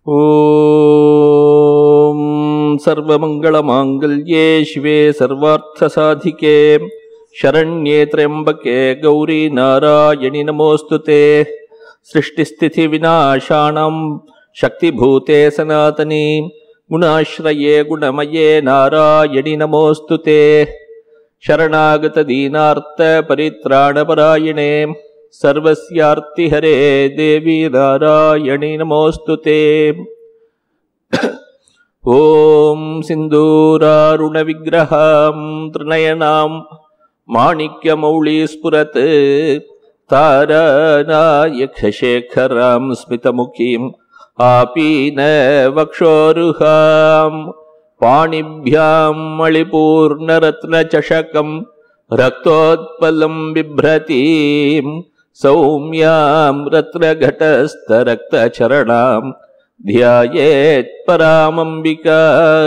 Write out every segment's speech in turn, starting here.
ॐ सर्वमङ्गलमाङ्गल्ये शिवे सर्वार्थसाधिके शरण्ये त्र्यम्बके गौरी नारायणि नमोऽस्तु ते सृष्टिस्थितिविनाशानां शक्तिभूते सनातनी गुणाश्रये गुणमये नारायणि नमोऽस्तु ते शरणागतदीनार्तपरित्राणपरायणे सर्वस्यार्तिहरे देवी नारायणि नमोऽस्तु ते ॐ सिन्दूरारुणविग्रहां त्रिनयनां माणिक्यमौळीस्फुरत् तारानायकशेखरां स्मितमुखीम् आपीनवक्षोरुहां पाणिभ्यां मणिपूर्णरत्नचषकम् रक्तोत्पलं बिभ्रतीं सौम्यां रत्नघटस्थरक्तचरणां ध्यायेत् परामम्बिका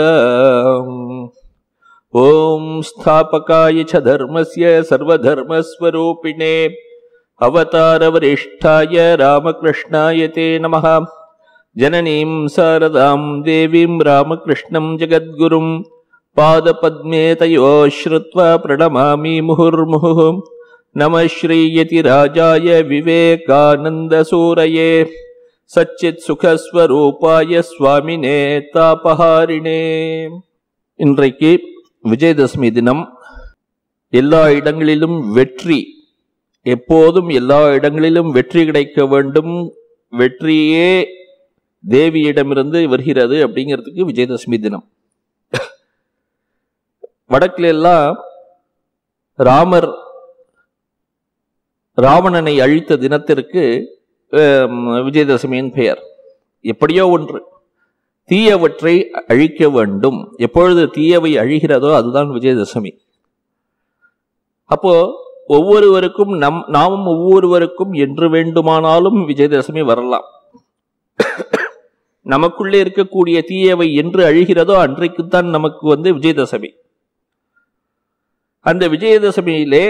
ॐ स्थापकाय च धर्मस्य सर्वधर्मस्वरूपिणे अवतारवरिष्ठाय रामकृष्णाय ते नमः जननीं शारदां देवीं रामकृष्णं जगद्गुरुं पादपद्मे तयो श्रुत्वा प्रणमामि मुहुर्मुहुः नमः श्रीयतिराजाय विवेकानन्दसूरये சச்சித்சுகஸ்வரூபாய சுவாமினே தாபஹாரிணே இன்றைக்கு விஜயதசமி தினம் எல்லா இடங்களிலும் வெற்றி எப்போதும் எல்லா இடங்களிலும் வெற்றி கிடைக்க வேண்டும் வெற்றியே தேவியிடமிருந்து வருகிறது அப்படிங்கிறதுக்கு விஜயதசமி தினம் வடக்குல எல்லாம் ராமர் ராவணனை அழித்த தினத்திற்கு விஜயதசமியின் பெயர் எப்படியோ ஒன்று தீயவற்றை அழிக்க வேண்டும் எப்பொழுது தீயவை அழிகிறதோ அதுதான் விஜயதசமி அப்போ ஒவ்வொருவருக்கும் நம் நாமும் ஒவ்வொருவருக்கும் என்று வேண்டுமானாலும் விஜயதசமி வரலாம் நமக்குள்ளே இருக்கக்கூடிய தீயவை என்று அழிகிறதோ அன்றைக்குத்தான் நமக்கு வந்து விஜயதசமி அந்த விஜயதசமியிலே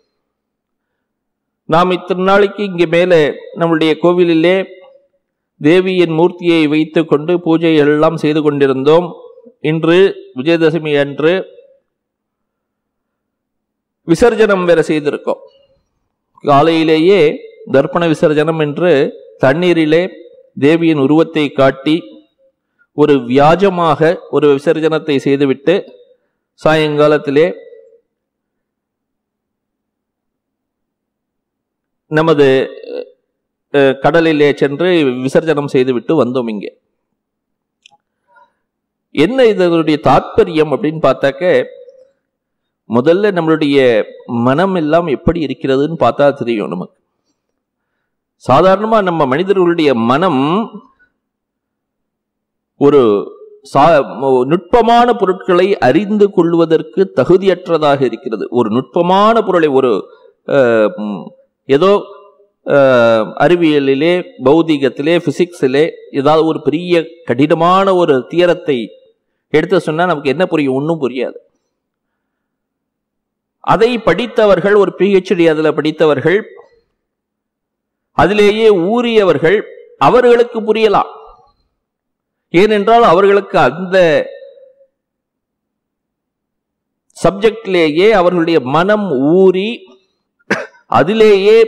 நாம் இத்தனை நாளைக்கு இங்கே மேலே நம்முடைய கோவிலிலே தேவியின் மூர்த்தியை வைத்து கொண்டு பூஜை எல்லாம் செய்து கொண்டிருந்தோம் இன்று விஜயதசமி அன்று விசர்ஜனம் வேற செய்திருக்கோம் காலையிலேயே தர்ப்பண விசர்ஜனம் என்று தண்ணீரிலே தேவியின் உருவத்தை காட்டி ஒரு வியாஜமாக ஒரு விசர்ஜனத்தை செய்துவிட்டு சாயங்காலத்திலே நமது கடலிலே சென்று விசர்ஜனம் செய்துவிட்டு வந்தோம் இங்கே என்ன இதனுடைய தாற்பயம் அப்படின்னு பார்த்தாக்க முதல்ல நம்மளுடைய மனம் எல்லாம் எப்படி இருக்கிறதுன்னு பார்த்தா தெரியும் நமக்கு சாதாரணமா நம்ம மனிதர்களுடைய மனம் ஒரு சா நுட்பமான பொருட்களை அறிந்து கொள்வதற்கு தகுதியற்றதாக இருக்கிறது ஒரு நுட்பமான பொருளை ஒரு ஏதோ அறிவியலிலே பௌதிகத்திலே பிசிக்ஸிலே ஏதாவது ஒரு பெரிய கடினமான ஒரு தீரத்தை எடுத்து சொன்னால் நமக்கு என்ன புரியும் ஒன்றும் புரியாது அதை படித்தவர்கள் ஒரு பிஹெச்டி அதில் படித்தவர்கள் அதிலேயே ஊறியவர்கள் அவர்களுக்கு புரியலாம் ஏனென்றால் அவர்களுக்கு அந்த சப்ஜெக்ட்லேயே அவர்களுடைய மனம் ஊறி அதிலேயே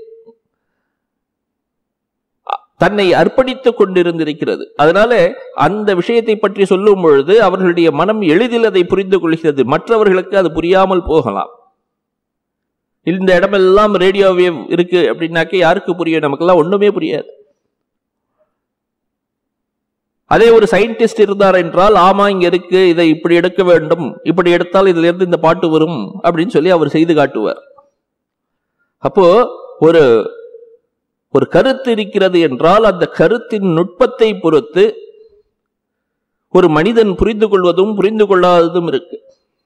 தன்னை அர்ப்பணித்துக் கொண்டிருந்திருக்கிறது அதனால அந்த விஷயத்தை பற்றி சொல்லும் பொழுது அவர்களுடைய மனம் எளிதில் அதை புரிந்து கொள்கிறது மற்றவர்களுக்கு அது புரியாமல் போகலாம் இந்த இடமெல்லாம் ரேடியோ வேவ் இருக்கு அப்படின்னாக்க யாருக்கு புரியும் நமக்கெல்லாம் ஒண்ணுமே புரியாது அதே ஒரு சயின்டிஸ்ட் இருந்தார் என்றால் ஆமா இங்க இருக்கு இதை இப்படி எடுக்க வேண்டும் இப்படி எடுத்தால் இதுல இருந்து இந்த பாட்டு வரும் அப்படின்னு சொல்லி அவர் செய்து காட்டுவார் அப்போ ஒரு ஒரு கருத்து இருக்கிறது என்றால் அந்த கருத்தின் நுட்பத்தை பொறுத்து ஒரு மனிதன் புரிந்து கொள்வதும் புரிந்து கொள்ளாததும் இருக்கு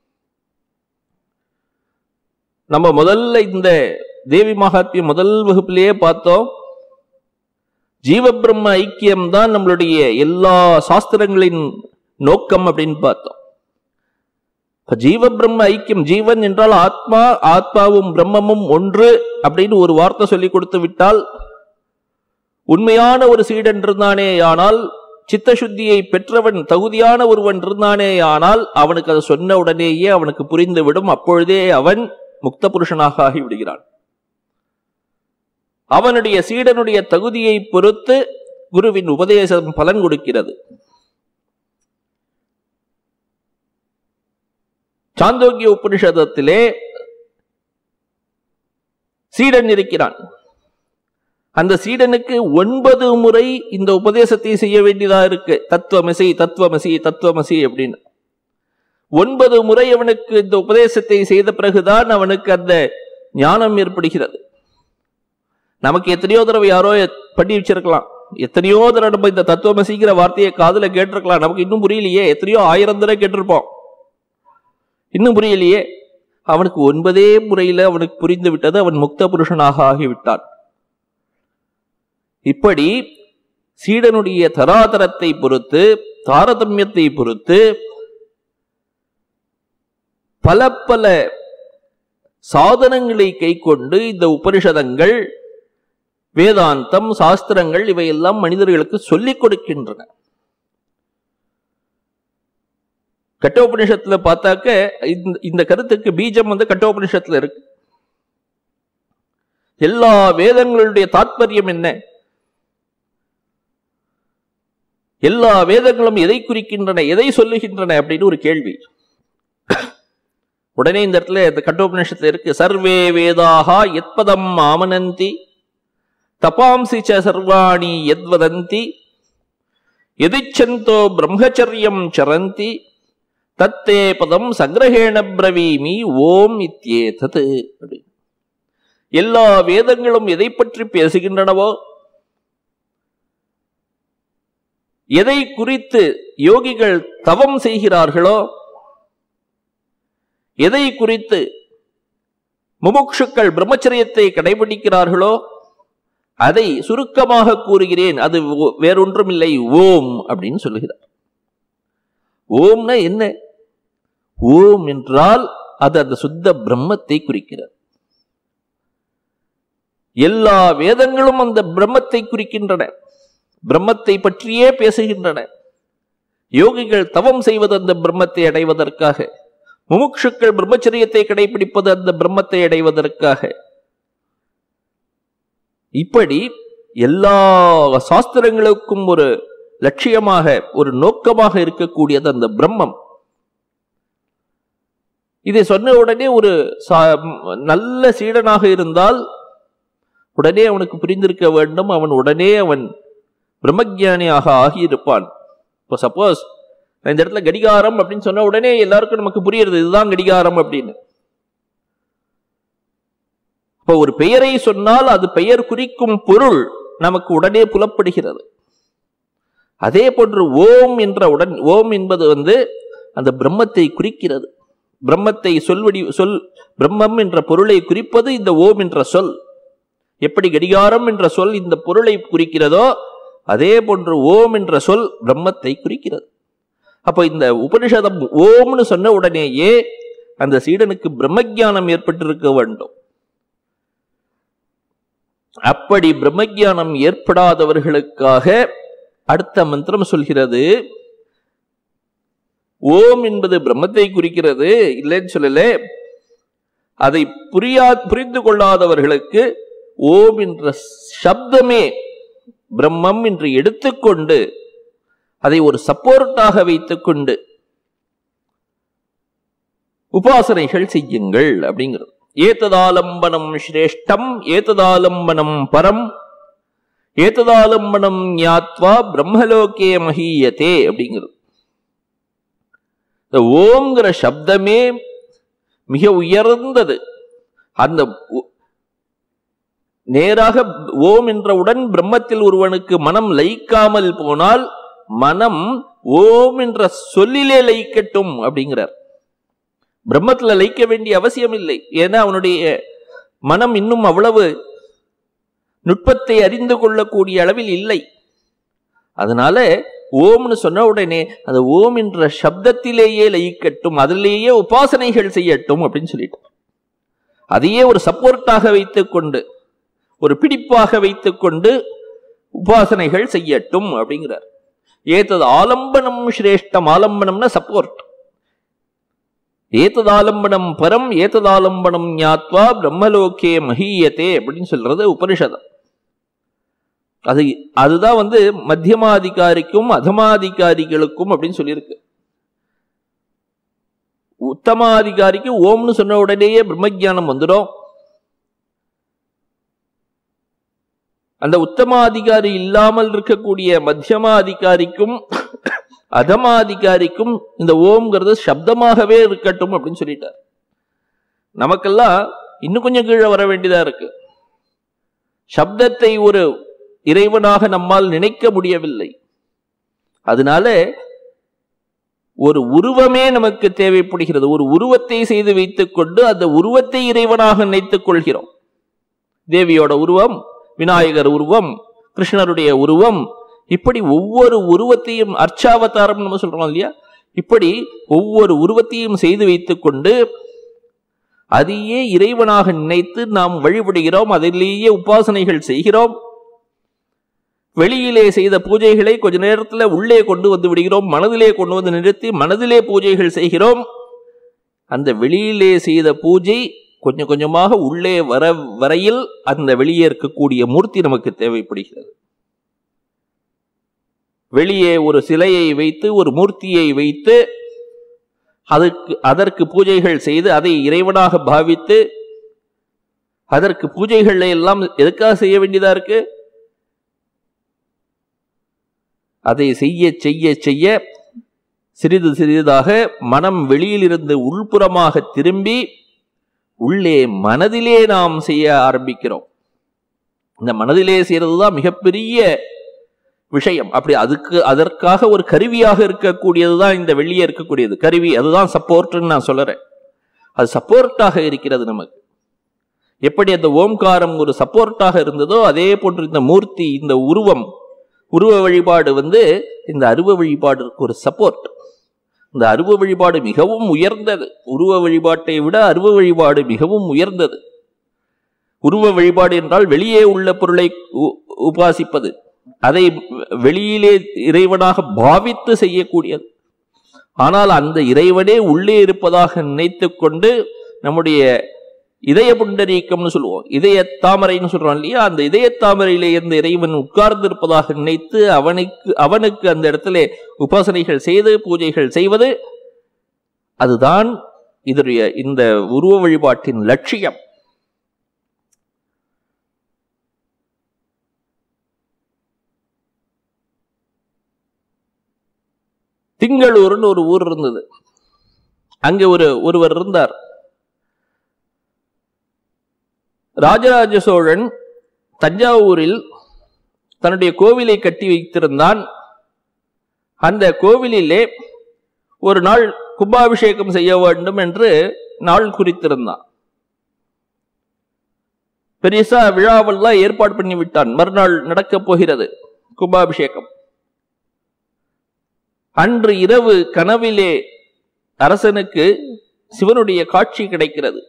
நம்ம முதல்ல இந்த தேவி மகாத்மிய முதல் வகுப்பிலேயே பார்த்தோம் ஜீவபிரம்ம ஐக்கியம் தான் நம்மளுடைய எல்லா சாஸ்திரங்களின் நோக்கம் அப்படின்னு பார்த்தோம் ஜீவ பிரம்ம ஐக்கியம் ஜீவன் என்றால் ஆத்மா ஆத்மாவும் பிரம்மமும் ஒன்று அப்படின்னு ஒரு வார்த்தை சொல்லி கொடுத்து விட்டால் உண்மையான ஒரு சீடன் இருந்தானே ஆனால் சித்தசுத்தியை பெற்றவன் தகுதியான ஒருவன் இருந்தானே ஆனால் அவனுக்கு அதை சொன்ன உடனேயே அவனுக்கு புரிந்துவிடும் அப்பொழுதே அவன் முக்த புருஷனாக ஆகிவிடுகிறான் அவனுடைய சீடனுடைய தகுதியை பொறுத்து குருவின் உபதேசம் பலன் கொடுக்கிறது சாந்தோக்கிய உபனிஷதத்திலே சீடன் இருக்கிறான் அந்த சீடனுக்கு ஒன்பது முறை இந்த உபதேசத்தை செய்ய வேண்டியதா இருக்கு தத்துவமசி தத்துவமசி தத்துவமசி அப்படின்னு ஒன்பது முறை அவனுக்கு இந்த உபதேசத்தை செய்த பிறகுதான் அவனுக்கு அந்த ஞானம் ஏற்படுகிறது நமக்கு எத்தனையோ தடவை யாரோ பண்ணி வச்சிருக்கலாம் எத்தனையோ தடவை நம்ம இந்த தத்துவமசிங்கிற வார்த்தையை காதுல கேட்டிருக்கலாம் நமக்கு இன்னும் புரியலையே எத்தனையோ ஆயிரம் தடவை கேட்டிருப்போம் இன்னும் புரியலையே அவனுக்கு ஒன்பதே முறையில அவனுக்கு புரிந்து விட்டது அவன் முக்த புருஷனாக ஆகிவிட்டான் இப்படி சீடனுடைய தராதரத்தை பொறுத்து தாரதமியத்தை பொறுத்து பல பல சாதனங்களை கை கொண்டு இந்த உபனிஷதங்கள் வேதாந்தம் சாஸ்திரங்கள் இவையெல்லாம் மனிதர்களுக்கு சொல்லிக் கொடுக்கின்றன கட்டோபனிஷத்துல பார்த்தாக்க இந்த இந்த கருத்துக்கு பீஜம் வந்து கட்டோபனிஷத்துல இருக்கு எல்லா வேதங்களுடைய தாற்பயம் என்ன எல்லா வேதங்களும் எதை குறிக்கின்றன எதை சொல்லுகின்றன அப்படின்னு ஒரு கேள்வி உடனே இந்த இடத்துல இந்த கட்டோபனிஷத்துல இருக்கு சர்வே வேதாகா எத்பதம் ஆமனந்தி தபாம்சி ச சர்வாணி எத்வதந்தி எதிச்சந்தோ பிரம்மச்சரியம் சரந்தி தத்தே பதம் சங்கிரகேண பிரவீமி ஓம் இத்தியேதது அப்படின்னு எல்லா வேதங்களும் எதை பற்றி பேசுகின்றனவோ எதை குறித்து யோகிகள் தவம் செய்கிறார்களோ எதை குறித்து முமுட்சுக்கள் பிரம்மச்சரியத்தை கடைபிடிக்கிறார்களோ அதை சுருக்கமாக கூறுகிறேன் அது ஓ- வேறொன்றும் இல்லை ஓம் அப்படின்னு சொல்லுகிறார் ஓம்னா என்ன ஓம் என்றால் அது அந்த சுத்த பிரம்மத்தை குறிக்கிறது எல்லா வேதங்களும் அந்த பிரம்மத்தை குறிக்கின்றன பிரம்மத்தை பற்றியே பேசுகின்றன யோகிகள் தவம் செய்வது அந்த பிரம்மத்தை அடைவதற்காக முமுட்சுக்கள் பிரம்மச்சரியத்தை கடைபிடிப்பது அந்த பிரம்மத்தை அடைவதற்காக இப்படி எல்லா சாஸ்திரங்களுக்கும் ஒரு லட்சியமாக ஒரு நோக்கமாக இருக்கக்கூடியது அந்த பிரம்மம் இதை சொன்ன உடனே ஒரு சா- நல்ல சீடனாக இருந்தால் உடனே அவனுக்கு புரிந்திருக்க வேண்டும் அவன் உடனே அவன் பிரம்மஜானியாக ஆகியிருப்பான் இப்போ சப்போஸ் இந்த இடத்துல கடிகாரம் அப்படின்னு சொன்ன உடனே எல்லாருக்கும் நமக்கு புரியுறது இதுதான் கடிகாரம் அப்படின்னு இப்போ ஒரு பெயரை சொன்னால் அது பெயர் குறிக்கும் பொருள் நமக்கு உடனே புலப்படுகிறது அதே போன்று ஓம் என்ற உடன் ஓம் என்பது வந்து அந்த பிரம்மத்தை குறிக்கிறது பிரம்மத்தை சொல்வடி சொல் பிரம்மம் என்ற பொருளை குறிப்பது இந்த ஓம் என்ற சொல் எப்படி கடிகாரம் என்ற சொல் இந்த பொருளை குறிக்கிறதோ அதே போன்று ஓம் என்ற சொல் பிரம்மத்தை குறிக்கிறது அப்போ இந்த உபனிஷதம் ஓம்னு சொன்ன உடனேயே அந்த சீடனுக்கு பிரம்மஜானம் ஏற்பட்டிருக்க வேண்டும் அப்படி பிரம்மஜானம் ஏற்படாதவர்களுக்காக அடுத்த மந்திரம் சொல்கிறது ஓம் என்பது பிரம்மத்தை குறிக்கிறது இல்லைன்னு சொல்லல அதை புரியா புரிந்து கொள்ளாதவர்களுக்கு ஓம் என்ற சப்தமே பிரம்மம் என்று எடுத்துக்கொண்டு அதை ஒரு சப்போர்ட்டாக வைத்துக்கொண்டு உபாசனைகள் செய்யுங்கள் அப்படிங்கிறது ஏத்ததாலம்பனம் சிரேஷ்டம் ஏத்ததாலம்பனம் பரம் ஏத்ததாலம்பனம் ஞாத்வா பிரம்மலோகே மஹீயதே அப்படிங்கிறது இந்த ஓம்ங்கிற சப்தமே மிக உயர்ந்தது அந்த உ- நேராக ஓம் என்றவுடன் பிரம்மத்தில் ஒருவனுக்கு மனம் லயிக்காமல் போனால் மனம் ஓம் என்ற சொல்லிலே லயிக்கட்டும் அப்படிங்கிறார் பிரம்மத்துல லயிக்க வேண்டிய அவசியம் இல்லை ஏன்னா அவனுடைய மனம் இன்னும் அவ்வளவு நுட்பத்தை அறிந்து கொள்ளக்கூடிய அளவில் இல்லை அதனால ஓம்னு சொன்ன உடனே அந்த ஓம் என்ற சப்தத்திலேயே லயிக்கட்டும் அதிலேயே உபாசனைகள் செய்யட்டும் அப்படின்னு சொல்லிட்டு அதையே ஒரு சப்போர்ட்டாக வைத்துக்கொண்டு ஒரு பிடிப்பாக வைத்துக்கொண்டு உபாசனைகள் செய்யட்டும் அப்படிங்கிறார் ஏத்தது ஆலம்பனம் சிரேஷ்டம் ஆலம்பனம்னா சப்போர்ட் ஏத்ததாலம்பனம் பரம் ஏத்ததாலம்பனம் ஞாத்வா பிரம்மலோகே மஹீயத்தே அப்படின்னு சொல்றது உபனிஷதம் அது அதுதான் வந்து மத்தியமாதிகாரிக்கும் அதமாதிகாரிகளுக்கும் அப்படின்னு சொல்லியிருக்கு உத்தமாதிகாரிக்கு ஓம்னு சொன்ன உடனேயே பிரம்மஜானம் வந்துடும் அந்த உத்தமாதிகாரி இல்லாமல் இருக்கக்கூடிய மத்தியமாதிகாரிக்கும் அதமாதிகாரிக்கும் இந்த ஓம்ங்கிறது சப்தமாகவே இருக்கட்டும் அப்படின்னு சொல்லிட்டார் நமக்கெல்லாம் இன்னும் கொஞ்சம் கீழே வர வேண்டியதா இருக்கு சப்தத்தை ஒரு இறைவனாக நம்மால் நினைக்க முடியவில்லை அதனால ஒரு உருவமே நமக்கு தேவைப்படுகிறது ஒரு உருவத்தை செய்து வைத்துக் கொண்டு அந்த உருவத்தை இறைவனாக நினைத்துக் கொள்கிறோம் தேவியோட உருவம் விநாயகர் உருவம் கிருஷ்ணருடைய உருவம் இப்படி ஒவ்வொரு உருவத்தையும் அர்ச்சாவதாரம் நம்ம சொல்றோம் இல்லையா இப்படி ஒவ்வொரு உருவத்தையும் செய்து வைத்துக் கொண்டு அதையே இறைவனாக நினைத்து நாம் வழிபடுகிறோம் அதிலேயே உபாசனைகள் செய்கிறோம் வெளியிலே செய்த பூஜைகளை கொஞ்ச நேரத்துல உள்ளே கொண்டு வந்து விடுகிறோம் மனதிலே கொண்டு வந்து நிறுத்தி மனதிலே பூஜைகள் செய்கிறோம் அந்த வெளியிலே செய்த பூஜை கொஞ்சம் கொஞ்சமாக உள்ளே வர வரையில் அந்த வெளியே இருக்கக்கூடிய மூர்த்தி நமக்கு தேவைப்படுகிறது வெளியே ஒரு சிலையை வைத்து ஒரு மூர்த்தியை வைத்து அதற்கு அதற்கு பூஜைகள் செய்து அதை இறைவனாக பாவித்து அதற்கு பூஜைகளை எல்லாம் எதுக்காக செய்ய வேண்டியதா இருக்கு அதை செய்ய செய்ய செய்ய சிறிது சிறிதாக மனம் வெளியிலிருந்து உள்புறமாக திரும்பி உள்ளே மனதிலே நாம் செய்ய ஆரம்பிக்கிறோம் இந்த மனதிலே செய்யறது தான் மிகப்பெரிய விஷயம் அப்படி அதுக்கு அதற்காக ஒரு கருவியாக இருக்கக்கூடியது தான் இந்த வெளியே இருக்கக்கூடியது கருவி அதுதான் சப்போர்ட்னு நான் சொல்லுறேன் அது சப்போர்ட்டாக இருக்கிறது நமக்கு எப்படி அந்த ஓம்காரம் ஒரு சப்போர்ட்டாக இருந்ததோ அதே போன்று இந்த மூர்த்தி இந்த உருவம் உருவ வழிபாடு வந்து இந்த அருவ வழிபாடுக்கு ஒரு சப்போர்ட் இந்த அருவ வழிபாடு மிகவும் உயர்ந்தது உருவ வழிபாட்டை விட அருவ வழிபாடு மிகவும் உயர்ந்தது உருவ வழிபாடு என்றால் வெளியே உள்ள பொருளை உ- உபாசிப்பது அதை வெளியிலே இறைவனாக பாவித்து செய்யக்கூடியது ஆனால் அந்த இறைவனே உள்ளே இருப்பதாக நினைத்துக் கொண்டு நம்முடைய இதய புண்டரீக்கம்னு சொல்லுவோம் இதய தாமரைன்னு சொல்றோம் இல்லையா அந்த இதய தாமரையிலே இருந்த இறைவன் உட்கார்ந்து இருப்பதாக நினைத்து அவனுக்கு அவனுக்கு அந்த இடத்துல உபாசனைகள் செய்து பூஜைகள் செய்வது அதுதான் இதனுடைய இந்த உருவ வழிபாட்டின் லட்சியம் திங்களூர்னு ஒரு ஊர் இருந்தது அங்கே ஒரு ஒருவர் இருந்தார் ராஜராஜ சோழன் தஞ்சாவூரில் தன்னுடைய கோவிலை கட்டி வைத்திருந்தான் அந்த கோவிலிலே ஒரு நாள் கும்பாபிஷேகம் செய்ய வேண்டும் என்று நாள் குறித்திருந்தான் பெரிசா விழாவெல்லாம் ஏற்பாடு பண்ணி விட்டான் மறுநாள் நடக்கப் போகிறது கும்பாபிஷேகம் அன்று இரவு கனவிலே அரசனுக்கு சிவனுடைய காட்சி கிடைக்கிறது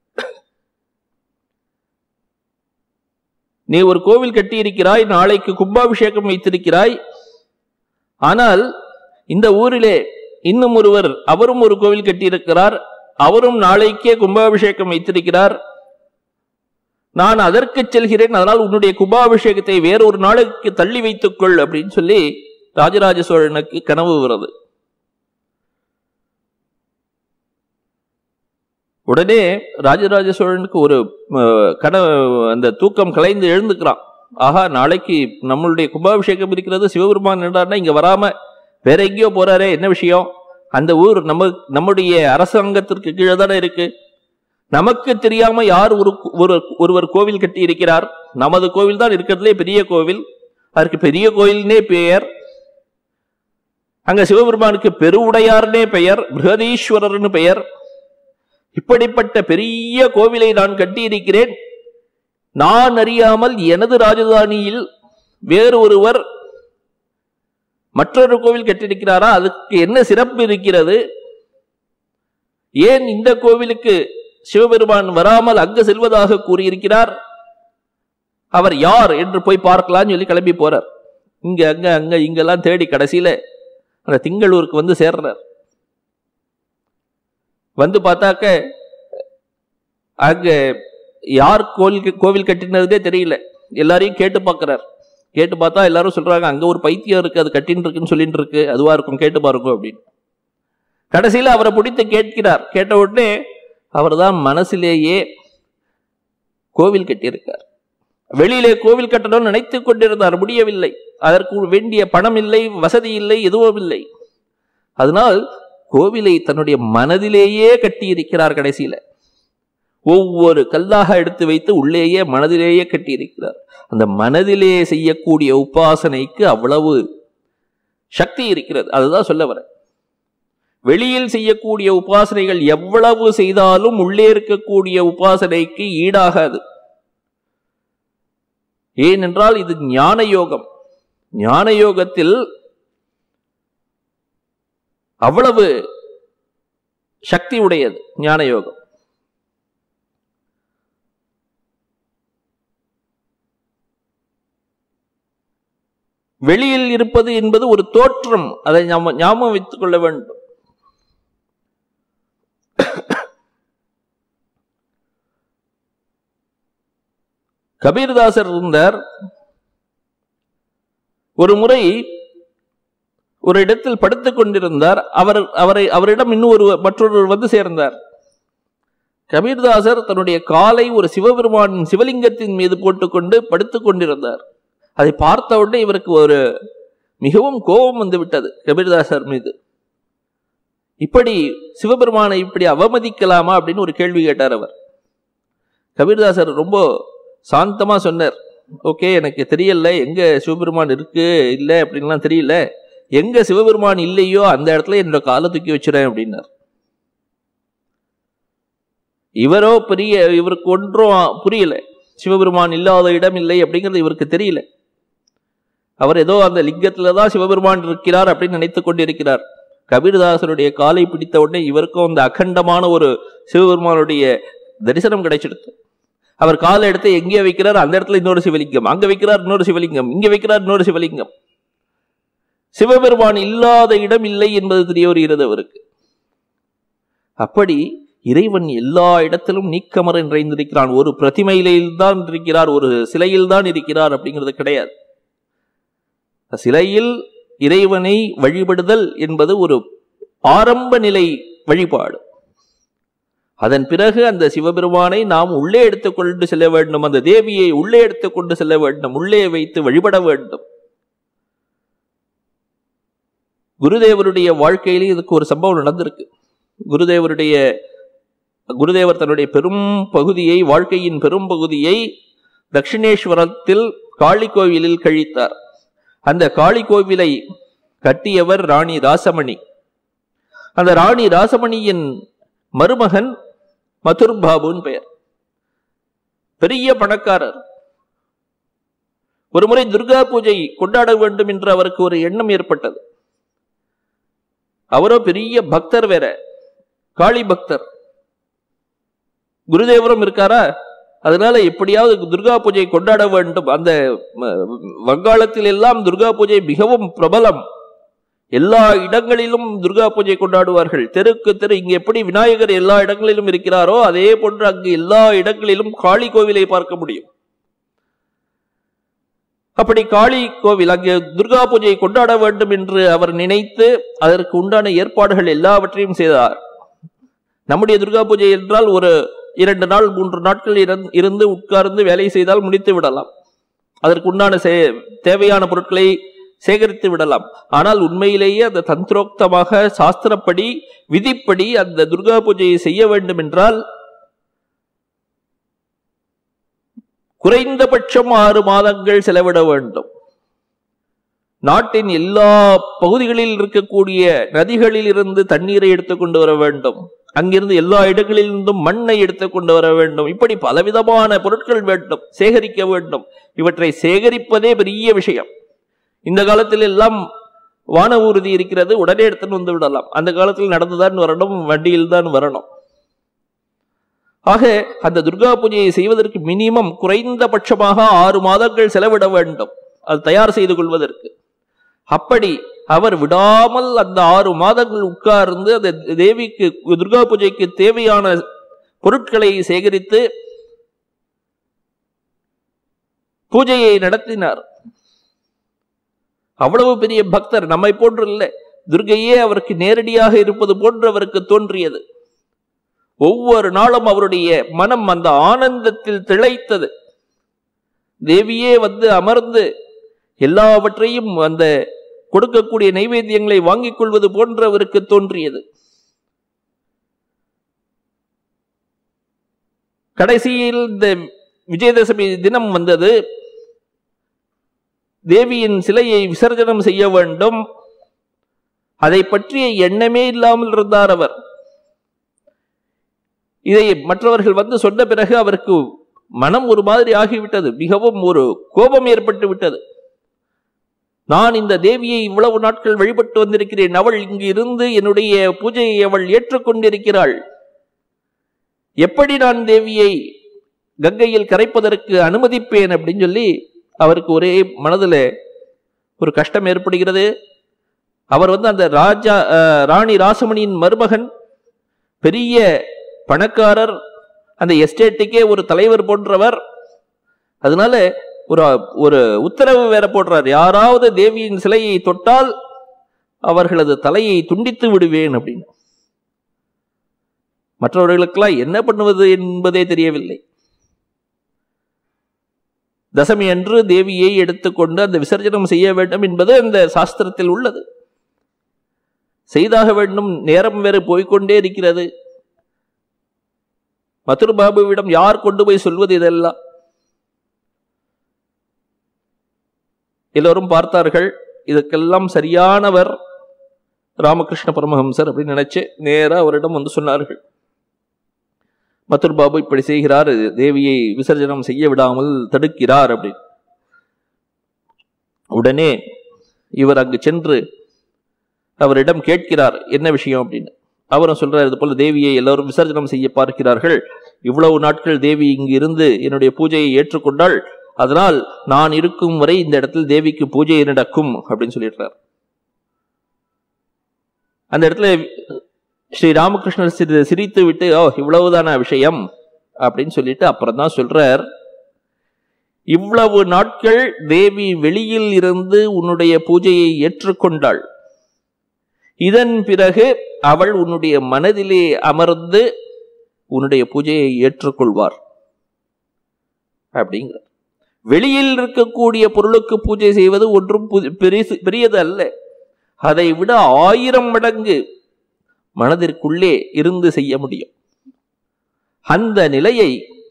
நீ ஒரு கோவில் கட்டியிருக்கிறாய் நாளைக்கு கும்பாபிஷேகம் வைத்திருக்கிறாய் ஆனால் இந்த ஊரிலே இன்னும் ஒருவர் அவரும் ஒரு கோவில் கட்டியிருக்கிறார் அவரும் நாளைக்கே கும்பாபிஷேகம் வைத்திருக்கிறார் நான் அதற்கு செல்கிறேன் அதனால் உன்னுடைய கும்பாபிஷேகத்தை வேறொரு நாளுக்கு தள்ளி வைத்துக் கொள் அப்படின்னு சொல்லி ராஜராஜ சோழனுக்கு கனவு வருது உடனே ராஜராஜ சோழனுக்கு ஒரு அஹ், கனவு அந்த தூக்கம் கலைந்து எழுந்துக்கிறான் ஆஹா நாளைக்கு நம்மளுடைய கும்பாபிஷேகம் இருக்கிறது சிவபெருமான் என்றார்னா இங்க வராம வேற எங்கேயோ போறாரே என்ன விஷயம் அந்த ஊர் நம்ம நம்முடைய அரசாங்கத்திற்கு கீழே தானே இருக்கு நமக்கு தெரியாம யார் ஒரு ஒரு ஒருவர் கோவில் கட்டி இருக்கிறார் நமது கோவில் தான் இருக்கிறதுலே பெரிய கோவில் அதற்கு பெரிய கோயில்னே பெயர் அங்க சிவபெருமானுக்கு பெருவுடையார்னே பெயர் பிருகதீஸ்வரர்னு பெயர் இப்படிப்பட்ட பெரிய கோவிலை நான் கட்டியிருக்கிறேன் நான் அறியாமல் எனது ராஜதானியில் வேறு ஒருவர் மற்றொரு கோவில் கட்டியிருக்கிறாரா அதுக்கு என்ன சிறப்பு இருக்கிறது ஏன் இந்த கோவிலுக்கு சிவபெருமான் வராமல் அங்கு செல்வதாக கூறியிருக்கிறார் அவர் யார் என்று போய் பார்க்கலாம்னு சொல்லி கிளம்பி போறார் இங்க அங்க அங்க இங்கெல்லாம் தேடி கடைசியில அந்த திங்களூருக்கு வந்து சேர்றார் வந்து பார்த்தாக்க அங்க யார் கோவில் கோவில் கட்டினதே தெரியல எல்லாரையும் கேட்டு பார்க்கறார் கேட்டு பார்த்தா எல்லாரும் சொல்றாங்க அங்க ஒரு பைத்தியம் இருக்கு அது கட்டின்னு இருக்குன்னு சொல்லிட்டு இருக்கு அதுவா இருக்கும் கேட்டு பாருங்க அப்படின்னு கடைசியில அவரை பிடித்து கேட்கிறார் கேட்ட உடனே அவர் தான் மனசிலேயே கோவில் கட்டியிருக்கார் வெளியிலே கோவில் கட்டணும்னு நினைத்து கொண்டிருந்தார் முடியவில்லை அதற்கு வேண்டிய பணம் இல்லை வசதி இல்லை எதுவும் இல்லை அதனால் கோவிலை தன்னுடைய மனதிலேயே கட்டி இருக்கிறார் கடைசியில ஒவ்வொரு கல்லாக எடுத்து வைத்து உள்ளேயே மனதிலேயே கட்டி இருக்கிறார் அந்த மனதிலே செய்யக்கூடிய உபாசனைக்கு அவ்வளவு சக்தி இருக்கிறது அதுதான் சொல்ல வரேன் வெளியில் செய்யக்கூடிய உபாசனைகள் எவ்வளவு செய்தாலும் உள்ளே இருக்கக்கூடிய உபாசனைக்கு ஈடாகாது ஏனென்றால் இது ஞான யோகம் ஞான யோகத்தில் அவ்வளவு சக்தி உடையது ஞான யோகம் வெளியில் இருப்பது என்பது ஒரு தோற்றம் அதை ஞாபகம் ஞாபகம் வைத்துக் கொள்ள வேண்டும் கபீர்தாசர் இருந்தார் ஒரு முறை ஒரு இடத்தில் படுத்துக் கொண்டிருந்தார் அவர் அவரை அவரிடம் இன்னும் ஒரு மற்றொருவர் வந்து சேர்ந்தார் கபீர்தாசர் தன்னுடைய காலை ஒரு சிவபெருமானின் சிவலிங்கத்தின் மீது போட்டுக்கொண்டு படுத்துக் கொண்டிருந்தார் அதை பார்த்த உடனே இவருக்கு ஒரு மிகவும் கோபம் வந்து விட்டது கபீர்தாசர் மீது இப்படி சிவபெருமானை இப்படி அவமதிக்கலாமா அப்படின்னு ஒரு கேள்வி கேட்டார் அவர் கபீர்தாசர் ரொம்ப சாந்தமா சொன்னார் ஓகே எனக்கு தெரியல எங்க சிவபெருமான் இருக்கு இல்லை அப்படின்லாம் தெரியல எங்க சிவபெருமான் இல்லையோ அந்த இடத்துல என்னோட காலை தூக்கி வச்சுறேன் அப்படின்னார் இவரோ பெரிய இவருக்கு ஒன்றும் புரியல சிவபெருமான் இல்லாத இடம் இல்லை அப்படிங்கிறது இவருக்கு தெரியல அவர் ஏதோ அந்த லிங்கத்துல தான் சிவபெருமான் இருக்கிறார் அப்படின்னு நினைத்து கொண்டிருக்கிறார் கபீர்தாசருடைய காலை பிடித்த உடனே இவருக்கும் அந்த அகண்டமான ஒரு சிவபெருமானுடைய தரிசனம் கிடைச்சிடுது அவர் காலை எடுத்து எங்கே வைக்கிறார் அந்த இடத்துல இன்னொரு சிவலிங்கம் அங்க வைக்கிறார் இன்னொரு சிவலிங்கம் இங்க வைக்கிறார் இன்னொரு சிவலிங்கம் சிவபெருமான் இல்லாத இடம் இல்லை என்பது தெரிய வருகிறது அவருக்கு அப்படி இறைவன் எல்லா இடத்திலும் நீக்கமர நிறைந்திருக்கிறான் ஒரு பிரதிமையில்தான் தான் இருக்கிறார் ஒரு சிலையில் தான் இருக்கிறார் அப்படிங்கிறது கிடையாது சிலையில் இறைவனை வழிபடுதல் என்பது ஒரு ஆரம்ப நிலை வழிபாடு அதன் பிறகு அந்த சிவபெருமானை நாம் உள்ளே எடுத்துக்கொண்டு செல்ல வேண்டும் அந்த தேவியை உள்ளே எடுத்துக்கொண்டு செல்ல வேண்டும் உள்ளே வைத்து வழிபட வேண்டும் குருதேவருடைய வாழ்க்கையிலே இதுக்கு ஒரு சம்பவம் நடந்திருக்கு குருதேவருடைய குருதேவர் தன்னுடைய பெரும் பகுதியை வாழ்க்கையின் பெரும் பகுதியை தட்சிணேஸ்வரத்தில் காளி கோவிலில் கழித்தார் அந்த காளி கோவிலை கட்டியவர் ராணி ராசமணி அந்த ராணி ராசமணியின் மருமகன் மதுர் பாபுன்னு பெயர் பெரிய பணக்காரர் ஒரு முறை துர்கா பூஜை கொண்டாட வேண்டும் என்று அவருக்கு ஒரு எண்ணம் ஏற்பட்டது அவரோ பெரிய பக்தர் வேற காளி பக்தர் குருதேவரும் இருக்காரா அதனால எப்படியாவது துர்கா பூஜை கொண்டாட வேண்டும் அந்த ம, வங்காளத்தில் எல்லாம் துர்கா பூஜை மிகவும் பிரபலம் எல்லா இடங்களிலும் துர்கா பூஜை கொண்டாடுவார்கள் தெருக்கு தெரு இங்க எப்படி விநாயகர் எல்லா இடங்களிலும் இருக்கிறாரோ அதே போன்று அங்கு எல்லா இடங்களிலும் காளி கோவிலை பார்க்க முடியும் அப்படி காளி கோவில் அங்கே துர்கா பூஜை கொண்டாட வேண்டும் என்று அவர் நினைத்து அதற்கு உண்டான ஏற்பாடுகள் எல்லாவற்றையும் செய்தார் நம்முடைய துர்கா பூஜை என்றால் ஒரு இரண்டு நாள் மூன்று நாட்கள் இருந்து- இருந்து உட்கார்ந்து வேலை செய்தால் முடித்து விடலாம் அதற்கு உண்டான சே- தேவையான பொருட்களை சேகரித்து விடலாம் ஆனால் உண்மையிலேயே அந்த தந்திரோக்தமாக சாஸ்திரப்படி விதிப்படி அந்த துர்கா பூஜையை செய்ய வேண்டும் என்றால் குறைந்தபட்சம் ஆறு மாதங்கள் செலவிட வேண்டும் நாட்டின் எல்லா பகுதிகளில் இருக்கக்கூடிய நதிகளில் இருந்து தண்ணீரை எடுத்துக்கொண்டு வர வேண்டும் அங்கிருந்து எல்லா இடங்களிலிருந்தும் மண்ணை எடுத்துக்கொண்டு வர வேண்டும் இப்படி பலவிதமான பொருட்கள் வேண்டும் சேகரிக்க வேண்டும் இவற்றை சேகரிப்பதே பெரிய விஷயம் இந்த காலத்தில் எல்லாம் வான ஊர்தி இருக்கிறது உடனே எடுத்துன்னு வந்து விடலாம் அந்த காலத்தில் நடந்துதான் வரணும் வண்டியில் தான் வரணும் ஆக அந்த துர்கா பூஜையை செய்வதற்கு மினிமம் குறைந்தபட்சமாக ஆறு மாதங்கள் செலவிட வேண்டும் அது தயார் செய்து கொள்வதற்கு அப்படி அவர் விடாமல் அந்த ஆறு மாதங்கள் உட்கார்ந்து அந்த தேவிக்கு துர்கா பூஜைக்கு தேவையான பொருட்களை சேகரித்து பூஜையை நடத்தினார் அவ்வளவு பெரிய பக்தர் நம்மை போன்று இல்லை துர்கையே அவருக்கு நேரடியாக இருப்பது போன்று அவருக்கு தோன்றியது ஒவ்வொரு நாளும் அவருடைய மனம் அந்த ஆனந்தத்தில் திளைத்தது தேவியே வந்து அமர்ந்து எல்லாவற்றையும் அந்த கொடுக்கக்கூடிய நைவேத்தியங்களை வாங்கிக் கொள்வது போன்று அவருக்கு தோன்றியது கடைசியில் இந்த விஜயதசமி தினம் வந்தது தேவியின் சிலையை விசர்ஜனம் செய்ய வேண்டும் அதை பற்றிய எண்ணமே இல்லாமல் இருந்தார் அவர் இதை மற்றவர்கள் வந்து சொன்ன பிறகு அவருக்கு மனம் ஒரு மாதிரி ஆகிவிட்டது மிகவும் ஒரு கோபம் ஏற்பட்டு விட்டது நான் இந்த தேவியை இவ்வளவு நாட்கள் வழிபட்டு வந்திருக்கிறேன் அவள் இங்கு இருந்து என்னுடைய பூஜையை அவள் ஏற்றுக்கொண்டிருக்கிறாள் எப்படி நான் தேவியை கங்கையில் கரைப்பதற்கு அனுமதிப்பேன் அப்படின்னு சொல்லி அவருக்கு ஒரே மனதில் ஒரு கஷ்டம் ஏற்படுகிறது அவர் வந்து அந்த ராஜா அஹ், ராணி ராசமணியின் மருமகன் பெரிய பணக்காரர் அந்த எஸ்டேட்டுக்கே ஒரு தலைவர் போன்றவர் அதனால ஒரு ஒரு உத்தரவு வேற போடுறார் யாராவது தேவியின் சிலையை தொட்டால் அவர்களது தலையை துண்டித்து விடுவேன் அப்படின்னு மற்றவர்களுக்கெல்லாம் என்ன பண்ணுவது என்பதே தெரியவில்லை தசமி அன்று தேவியை எடுத்துக்கொண்டு அந்த விசர்ஜனம் செய்ய வேண்டும் என்பது அந்த சாஸ்திரத்தில் உள்ளது செய்தாக வேண்டும் நேரம் வேறு போய்க்கொண்டே இருக்கிறது மதுர் பாபுவிடம் யார் கொண்டு போய் சொல்வது இதெல்லாம் எல்லோரும் பார்த்தார்கள் இதுக்கெல்லாம் சரியானவர் ராமகிருஷ்ண பரமஹம்சர் அப்படின்னு நினைச்சு நேரா அவரிடம் வந்து சொன்னார்கள் மதுர் பாபு இப்படி செய்கிறார் தேவியை விசர்ஜனம் செய்ய விடாமல் தடுக்கிறார் அப்படின்னு உடனே இவர் அங்கு சென்று அவரிடம் கேட்கிறார் என்ன விஷயம் அப்படின்னு அவரும் சொல்றார் இது போல தேவியை எல்லாரும் விசர்ஜனம் செய்ய பார்க்கிறார்கள் இவ்வளவு நாட்கள் தேவி இங்கு இருந்து என்னுடைய பூஜையை ஏற்றுக்கொண்டால் அதனால் நான் இருக்கும் வரை இந்த இடத்தில் தேவிக்கு பூஜை நடக்கும் அப்படின்னு சொல்லிடுறார் அந்த இடத்துல ஸ்ரீ ராமகிருஷ்ணர் சிரி சிரித்து விட்டு ஓ இவ்வளவுதான விஷயம் அப்படின்னு சொல்லிட்டு அப்புறம் தான் சொல்றார் இவ்வளவு நாட்கள் தேவி வெளியில் இருந்து உன்னுடைய பூஜையை ஏற்றுக்கொண்டாள் இதன் பிறகு அவள் உன்னுடைய மனதிலே அமர்ந்து உன்னுடைய பூஜையை ஏற்றுக்கொள்வார் அப்படிங்கிற வெளியில் இருக்கக்கூடிய பொருளுக்கு பூஜை செய்வது ஒன்றும் புதி- பெரிசு பெரியது அல்ல அதை விட ஆயிரம் மடங்கு மனதிற்குள்ளே இருந்து செய்ய முடியும் அந்த நிலையை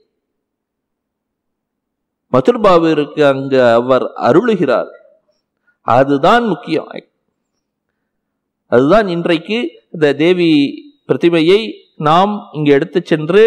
மதுர்பாவிற்கு அங்கு அவர் அருளுகிறார் அதுதான் முக்கியம் அதுதான் இன்றைக்கு இந்த தேவி பிரதிமையை நாம் இங்கு எடுத்துச் சென்று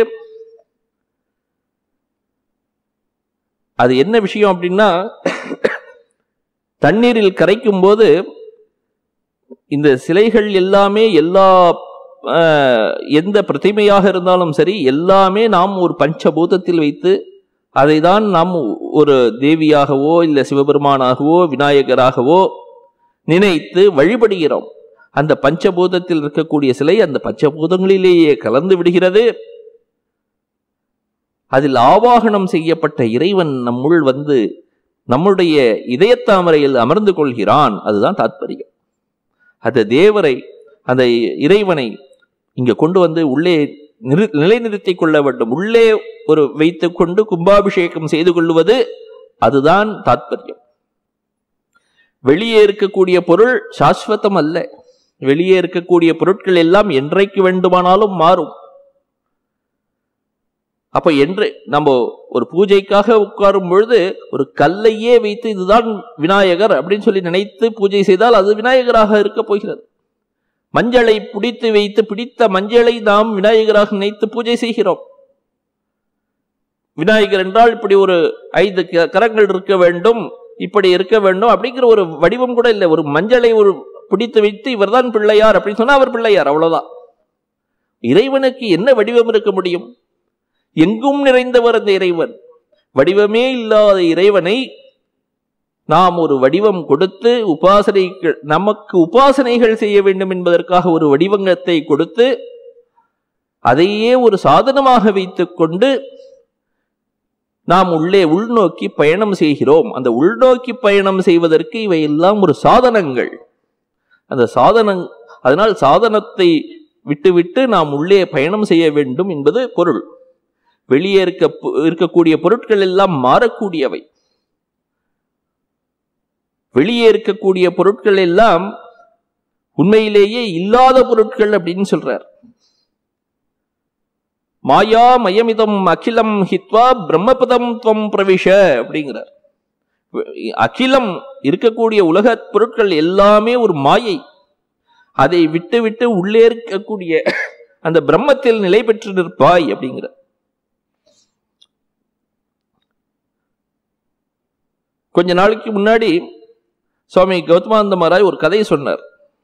அது என்ன விஷயம் அப்படின்னா தண்ணீரில் கரைக்கும் போது இந்த சிலைகள் எல்லாமே எல்லா அஹ், எந்த பிரதிமையாக இருந்தாலும் சரி எல்லாமே நாம் ஒரு பஞ்சபூதத்தில் வைத்து அதை தான் நாம் ஒரு தேவியாகவோ இல்லை சிவபெருமானாகவோ விநாயகராகவோ நினைத்து வழிபடுகிறோம் அந்த பஞ்சபூதத்தில் இருக்கக்கூடிய சிலை அந்த பஞ்சபூதங்களிலேயே கலந்து விடுகிறது அதில் ஆவாகனம் செய்யப்பட்ட இறைவன் நம்முள் வந்து நம்முடைய இதயத்தாமரையில் அமர்ந்து கொள்கிறான் அதுதான் தாத்பரியம் அந்த தேவரை அந்த இறைவனை இங்க கொண்டு வந்து உள்ளே நிறு நிலைநிறுத்திக் கொள்ள வேண்டும் உள்ளே ஒரு வைத்துக் கொண்டு கும்பாபிஷேகம் செய்து கொள்வது அதுதான் தாத்பரியம் வெளியே இருக்கக்கூடிய பொருள் சாஸ்வதம் அல்ல வெளியே இருக்கக்கூடிய பொருட்கள் எல்லாம் என்றைக்கு வேண்டுமானாலும் மாறும் அப்ப என்று நம்ம ஒரு பூஜைக்காக உட்காரும் பொழுது ஒரு கல்லையே வைத்து இதுதான் விநாயகர் அப்படின்னு சொல்லி நினைத்து பூஜை செய்தால் அது விநாயகராக இருக்க போகிறது மஞ்சளை பிடித்து வைத்து பிடித்த மஞ்சளை நாம் விநாயகராக நினைத்து பூஜை செய்கிறோம் விநாயகர் என்றால் இப்படி ஒரு ஐந்து க- கரங்கள் இருக்க வேண்டும் இப்படி இருக்க வேண்டும் அப்படிங்கிற ஒரு வடிவம் கூட இல்லை ஒரு மஞ்சளை ஒரு பிடித்து வைத்து இவர்தான் பிள்ளையார் அப்படின்னு சொன்னா அவர் பிள்ளையார் அவ்வளவுதான் இறைவனுக்கு என்ன வடிவம் இருக்க முடியும் எங்கும் நிறைந்தவர் அந்த இறைவன் வடிவமே இல்லாத இறைவனை நாம் ஒரு வடிவம் கொடுத்து உபாசனைகள் நமக்கு உபாசனைகள் செய்ய வேண்டும் என்பதற்காக ஒரு வடிவங்கத்தை கொடுத்து அதையே ஒரு சாதனமாக வைத்துக்கொண்டு நாம் உள்ளே உள்நோக்கி பயணம் செய்கிறோம் அந்த உள்நோக்கி பயணம் செய்வதற்கு இவை எல்லாம் ஒரு சாதனங்கள் அந்த சாதனம் அதனால் சாதனத்தை விட்டுவிட்டு நாம் உள்ளே பயணம் செய்ய வேண்டும் என்பது பொருள் வெளியே இருக்க இருக்கக்கூடிய பொருட்கள் எல்லாம் மாறக்கூடியவை வெளியே இருக்கக்கூடிய பொருட்கள் எல்லாம் உண்மையிலேயே இல்லாத பொருட்கள் அப்படின்னு சொல்றார் மாயா மயமிதம் அகிலம் ஹித்வா பிரம்மபதம் துவம் பிரவிஷ அப்படிங்கிறார் அகிலம் இருக்கக்கூடிய உலக பொருட்கள் எல்லாமே ஒரு மாயை அதை விட்டு விட்டு உள்ளே இருக்கக்கூடிய அந்த பிரம்மத்தில் நிலை பெற்று நிற்பாய் அப்படிங்கிற கொஞ்ச நாளைக்கு முன்னாடி சுவாமி கௌதமானந்த மகாராஜ் ஒரு கதையை சொன்னார்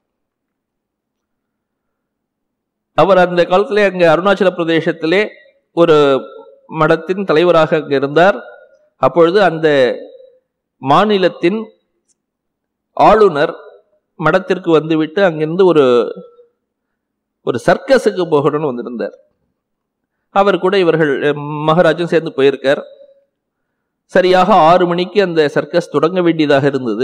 அவர் அந்த காலத்திலே அங்கே அருணாச்சல பிரதேசத்திலே ஒரு மடத்தின் தலைவராக அங்கே இருந்தார் அப்பொழுது அந்த மாநிலத்தின் ஆளுநர் மடத்திற்கு வந்துவிட்டு அங்கிருந்து ஒரு ஒரு சர்க்கஸுக்கு போகணும்னு வந்திருந்தார் அவர் கூட இவர்கள் மகாராஜும் சேர்ந்து போயிருக்கார் சரியாக ஆறு மணிக்கு அந்த சர்க்கஸ் தொடங்க வேண்டியதாக இருந்தது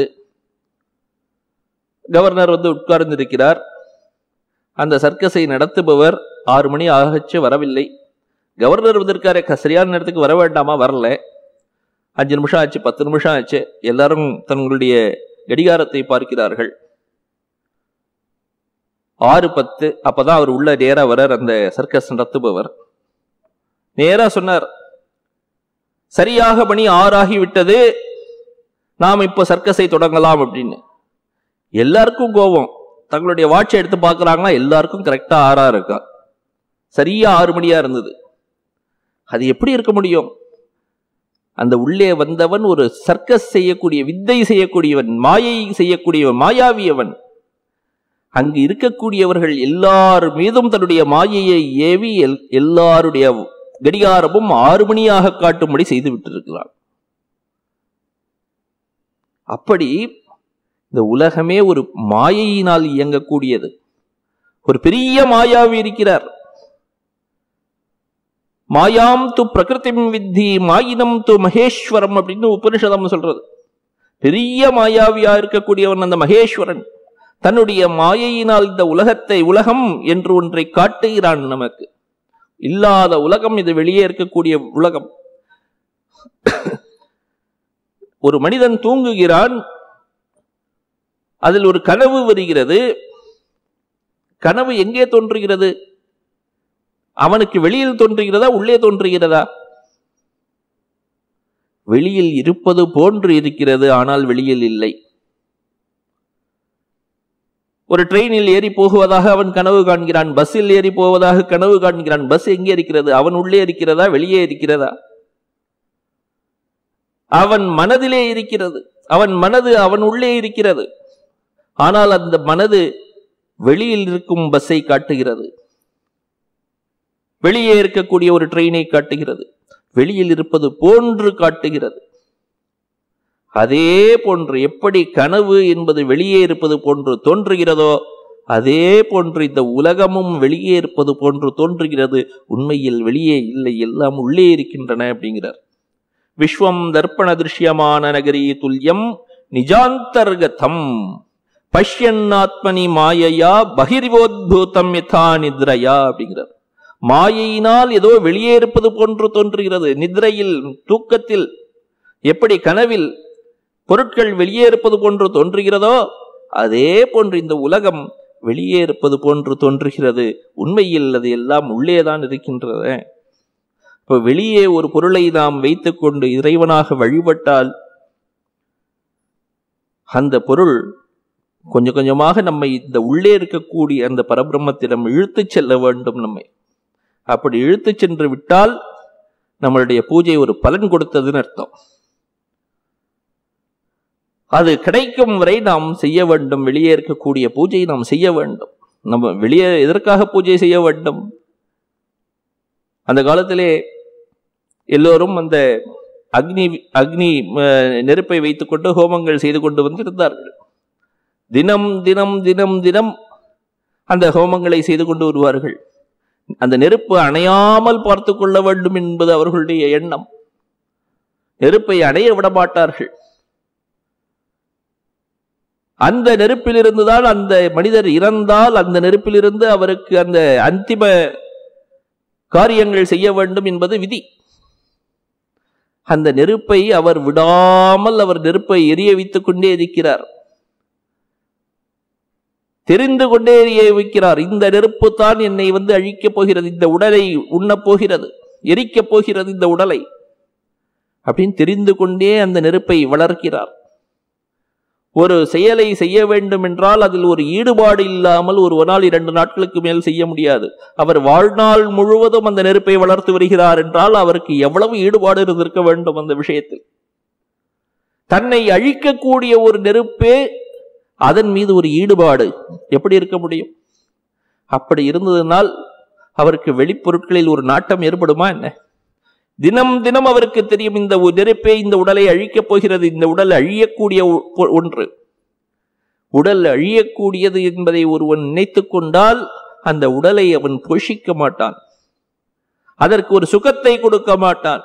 கவர்னர் வந்து உட்கார்ந்திருக்கிறார் அந்த சர்க்கஸை நடத்துபவர் ஆறு மணி ஆகச்சு வரவில்லை கவர்னர் வந்திருக்காரு சரியான நேரத்துக்கு வர வேண்டாமா வரல அஞ்சு நிமிஷம் ஆச்சு பத்து நிமிஷம் ஆச்சு எல்லாரும் தங்களுடைய கடிகாரத்தை பார்க்கிறார்கள் ஆறு பத்து அப்பதான் அவர் உள்ள நேரா வரார் அந்த சர்க்கஸ் நடத்துபவர் நேரா சொன்னார் சரியாக மணி ஆறாகி விட்டது நாம் இப்போ சர்க்கஸை தொடங்கலாம் அப்படின்னு எல்லாருக்கும் கோபம் தங்களுடைய வாட்சை எடுத்து பார்க்கறாங்கன்னா எல்லாருக்கும் கரெக்டா ஆறா இருக்கா சரியா ஆறு மணியா இருந்தது அது எப்படி இருக்க முடியும் அந்த உள்ளே வந்தவன் ஒரு சர்க்கஸ் செய்யக்கூடிய வித்தை செய்யக்கூடியவன் மாயை செய்யக்கூடியவன் மாயாவியவன் அங்கு இருக்கக்கூடியவர்கள் எல்லார் மீதும் தன்னுடைய மாயையை ஏவி எல்லாருடைய கடிகாரமும் ஆறு மணியாக காட்டும்படி செய்து விட்டிருக்கிறான் அப்படி இந்த உலகமே ஒரு மாயையினால் இயங்கக்கூடியது ஒரு பெரிய மாயாவி இருக்கிறார் மாயாம் து பிரகிருதிம் வித்தி மாயினம் து மகேஸ்வரம் அப்படின்னு உபனிஷதம் சொல்றது பெரிய மாயாவியா இருக்கக்கூடியவன் அந்த மகேஸ்வரன் தன்னுடைய மாயையினால் இந்த உலகத்தை உலகம் என்று ஒன்றை காட்டுகிறான் நமக்கு இல்லாத உலகம் இது வெளியே இருக்கக்கூடிய உலகம் ஒரு மனிதன் தூங்குகிறான் அதில் ஒரு கனவு வருகிறது கனவு எங்கே தோன்றுகிறது அவனுக்கு வெளியில் தோன்றுகிறதா உள்ளே தோன்றுகிறதா வெளியில் இருப்பது போன்று இருக்கிறது ஆனால் வெளியில் இல்லை ஒரு ட்ரெயினில் ஏறி போகுவதாக அவன் கனவு காண்கிறான் பஸ்ஸில் ஏறி போவதாக கனவு காண்கிறான் பஸ் எங்கே இருக்கிறது அவன் உள்ளே இருக்கிறதா வெளியே இருக்கிறதா அவன் மனதிலே இருக்கிறது அவன் மனது அவன் உள்ளே இருக்கிறது ஆனால் அந்த மனது வெளியில் இருக்கும் பஸ்ஸை காட்டுகிறது வெளியே இருக்கக்கூடிய ஒரு ட்ரெயினை காட்டுகிறது வெளியில் இருப்பது போன்று காட்டுகிறது அதே போன்று எப்படி கனவு என்பது வெளியே இருப்பது போன்று தோன்றுகிறதோ அதே போன்று இந்த உலகமும் வெளியே இருப்பது போன்று தோன்றுகிறது உண்மையில் வெளியே இல்லை எல்லாம் உள்ளே இருக்கின்றன அப்படிங்கிறார் விஸ்வம் தர்ப்பண திருஷ்யமான நகரி துல்லியம் நிஜாந்தர்கதம் பஷ்யன்னாத்மனி மாயையா பகிர்வோத்பூதம் யதா நித்ரயா அப்படிங்கிறார் மாயையினால் ஏதோ வெளியே இருப்பது போன்று தோன்றுகிறது நித்ரையில் தூக்கத்தில் எப்படி கனவில் பொருட்கள் வெளியே இருப்பது போன்று தோன்றுகிறதோ அதே போன்று இந்த உலகம் வெளியே இருப்பது போன்று தோன்றுகிறது உண்மையில் அது எல்லாம் உள்ளேதான் இருக்கின்றது இப்போ வெளியே ஒரு பொருளை நாம் வைத்துக்கொண்டு இறைவனாக வழிபட்டால் அந்த பொருள் கொஞ்சம் கொஞ்சமாக நம்மை இந்த உள்ளே இருக்கக்கூடிய அந்த பரபிரம்மத்திடம் இழுத்து செல்ல வேண்டும் நம்மை அப்படி இழுத்து சென்று விட்டால் நம்மளுடைய பூஜை ஒரு பலன் கொடுத்ததுன்னு அர்த்தம் அது கிடைக்கும் வரை நாம் செய்ய வேண்டும் வெளியே இருக்கக்கூடிய பூஜை நாம் செய்ய வேண்டும் நம்ம வெளியே எதற்காக பூஜை செய்ய வேண்டும் அந்த காலத்திலே எல்லோரும் அந்த அக்னி அக்னி அஹ், நெருப்பை வைத்துக்கொண்டு ஹோமங்கள் செய்து கொண்டு வந்திருந்தார்கள் தினம் தினம் தினம் தினம் அந்த ஹோமங்களை செய்து கொண்டு வருவார்கள் அந்த நெருப்பு அணையாமல் பார்த்து கொள்ள வேண்டும் என்பது அவர்களுடைய எண்ணம் நெருப்பை அணைய விட மாட்டார்கள் அந்த நெருப்பிலிருந்துதான் அந்த மனிதர் இறந்தால் அந்த நெருப்பிலிருந்து அவருக்கு அந்த அந்திம காரியங்கள் செய்ய வேண்டும் என்பது விதி அந்த நெருப்பை அவர் விடாமல் அவர் நெருப்பை எரிய வைத்துக் கொண்டே இருக்கிறார் தெரிந்து கொண்டே எரிய வைக்கிறார் இந்த நெருப்பு தான் என்னை வந்து அழிக்கப் போகிறது இந்த உடலை உண்ணப் போகிறது எரிக்கப் போகிறது இந்த உடலை அப்படின்னு தெரிந்து கொண்டே அந்த நெருப்பை வளர்க்கிறார் ஒரு செயலை செய்ய வேண்டும் என்றால் அதில் ஒரு ஈடுபாடு இல்லாமல் ஒரு ஒரு நாள் இரண்டு நாட்களுக்கு மேல் செய்ய முடியாது அவர் வாழ்நாள் முழுவதும் அந்த நெருப்பை வளர்த்து வருகிறார் என்றால் அவருக்கு எவ்வளவு ஈடுபாடு இருந்திருக்க வேண்டும் அந்த விஷயத்தில் தன்னை அழிக்கக்கூடிய ஒரு நெருப்பே அதன் மீது ஒரு ஈடுபாடு எப்படி இருக்க முடியும் அப்படி இருந்ததுனால் அவருக்கு வெளிப்பொருட்களில் ஒரு நாட்டம் ஏற்படுமா என்ன தினம் தினம் அவருக்கு தெரியும் இந்த ஒரு நெருப்பே இந்த உடலை அழிக்கப் போகிறது இந்த உடல் அழியக்கூடிய ஒ- பொ- ஒன்று உடல் அழியக்கூடியது என்பதை ஒருவன் நினைத்துக் கொண்டால் அந்த உடலை அவன் போஷிக்க மாட்டான் அதற்கு ஒரு சுகத்தை கொடுக்க மாட்டான்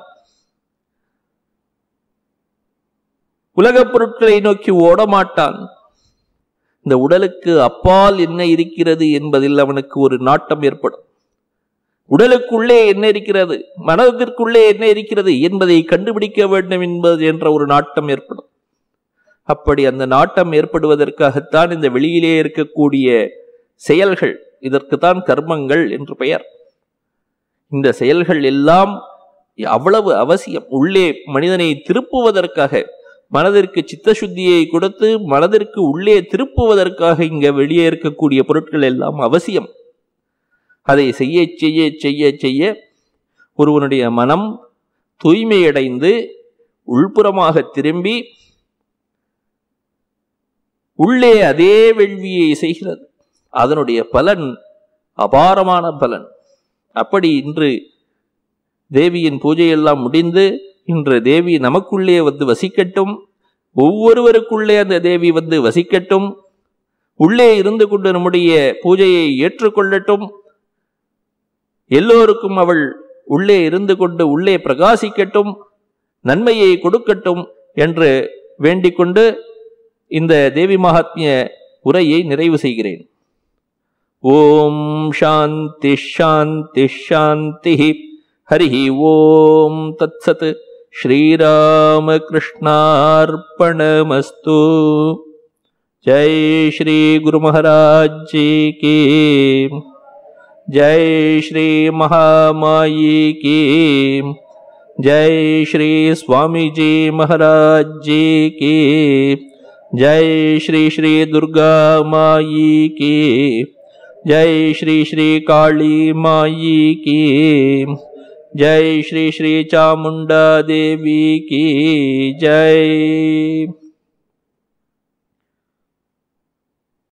உலகப் பொருட்களை நோக்கி ஓட மாட்டான் இந்த உடலுக்கு அப்பால் என்ன இருக்கிறது என்பதில் அவனுக்கு ஒரு நாட்டம் ஏற்படும் உடலுக்குள்ளே என்ன இருக்கிறது மனதிற்குள்ளே என்ன இருக்கிறது என்பதை கண்டுபிடிக்க வேண்டும் என்பது என்ற ஒரு நாட்டம் ஏற்படும் அப்படி அந்த நாட்டம் ஏற்படுவதற்காகத்தான் இந்த வெளியிலே இருக்கக்கூடிய செயல்கள் இதற்குத்தான் கர்மங்கள் என்று பெயர் இந்த செயல்கள் எல்லாம் அவ்வளவு அவசியம் உள்ளே மனிதனை திருப்புவதற்காக மனதிற்கு சித்தசுத்தியை கொடுத்து மனதிற்கு உள்ளே திருப்புவதற்காக இங்க வெளியே இருக்கக்கூடிய பொருட்கள் எல்லாம் அவசியம் அதை செய்ய செய்ய செய்ய செய்ய ஒருவனுடைய மனம் தூய்மையடைந்து உள்புறமாக திரும்பி உள்ளே அதே வேள்வியை செய்கிறது அதனுடைய பலன் அபாரமான பலன் அப்படி இன்று தேவியின் பூஜையெல்லாம் முடிந்து இன்று தேவி நமக்குள்ளே வந்து வசிக்கட்டும் ஒவ்வொருவருக்குள்ளே அந்த தேவி வந்து வசிக்கட்டும் உள்ளே இருந்து கொண்டு நம்முடைய பூஜையை ஏற்றுக்கொள்ளட்டும் எல்லோருக்கும் அவள் உள்ளே இருந்து கொண்டு உள்ளே பிரகாசிக்கட்டும் நன்மையை கொடுக்கட்டும் என்று வேண்டிக் கொண்டு இந்த தேவி மகாத்மிய உரையை நிறைவு செய்கிறேன் ஓம் சாந்தி ஷாந்தி ஷாந்தி ஹரி ஓம் தத்சத் ஸ்ரீராமகிருஷ்ணார்ப்பணமஸ்து ஜெய் ஸ்ரீ குரு மகாராஜ் ஜி கி जय श्री महामाई की जय श्री स्वामी जी महाराज जी की जय श्री श्री दुर्गा माई की जय श्री श्री काली माई की जय श्री श्री चामुंडा देवी की जय